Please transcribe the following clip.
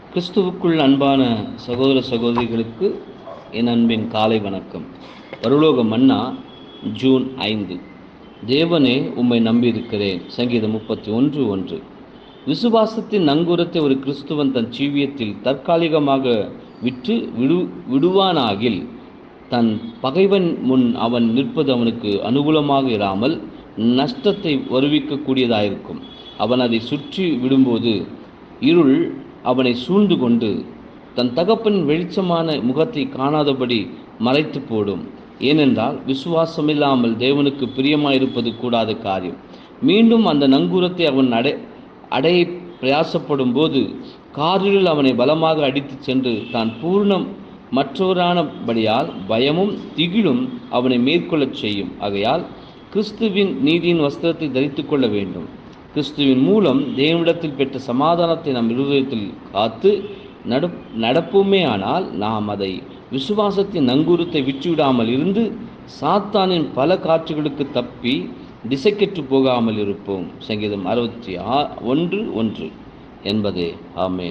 கிறிஸ்துவுக்குள் அன்பான சகோதர சகோதரிகளுக்கு என் அன்பின் காலை வணக்கம் பரலோக மன்னா ஜூன் ஐந்து தேவனே உம்மை நம்பியிருக்கிறேன் சங்கீதம் முப்பத்தி ஒன்று ஒன்று விசுவாசத்தின் நங்கூரத்தை ஒரு கிறிஸ்துவன் தன் ஜீவியத்தில் தற்காலிகமாக விற்று விடு விடுவானாகில் தன் பகைவன் முன் அவன் நிற்பது அவனுக்கு அனுகூலமாக இராமல் நஷ்டத்தை வருவிக்கக்கூடியதாயிருக்கும் அவன் அதை சுற்றி விடும்போது இருள் அவனை சூழ்ந்து கொண்டு தன் தகப்பன் வெளிச்சமான முகத்தை காணாதபடி மறைத்து போடும் ஏனென்றால் விசுவாசமில்லாமல் தேவனுக்கு பிரியமாயிருப்பது கூடாத காரியம் மீண்டும் அந்த நங்கூரத்தை அவன் அடை அடைய பிரயாசப்படும் போது காரில் அவனை பலமாக அடித்துச் சென்று தான் பூர்ணம் மற்றவரானபடியால் பயமும் திகிலும் அவனை மேற்கொள்ளச் செய்யும் ஆகையால் கிறிஸ்துவின் நீதியின் வஸ்திரத்தை தரித்து கொள்ள வேண்டும் கிறிஸ்துவின் மூலம் தேவனிடத்தில் பெற்ற சமாதானத்தை நம் இருதயத்தில் காத்து நட நடப்போமே ஆனால் நாம் அதை விசுவாசத்தின் நங்கூரத்தை விட்டுவிடாமல் இருந்து சாத்தானின் பல காற்றுகளுக்கு தப்பி திசைக்கெற்று போகாமல் இருப்போம் சங்கீதம் அறுபத்தி ஆ ஒன்று ஒன்று என்பதே ஆமே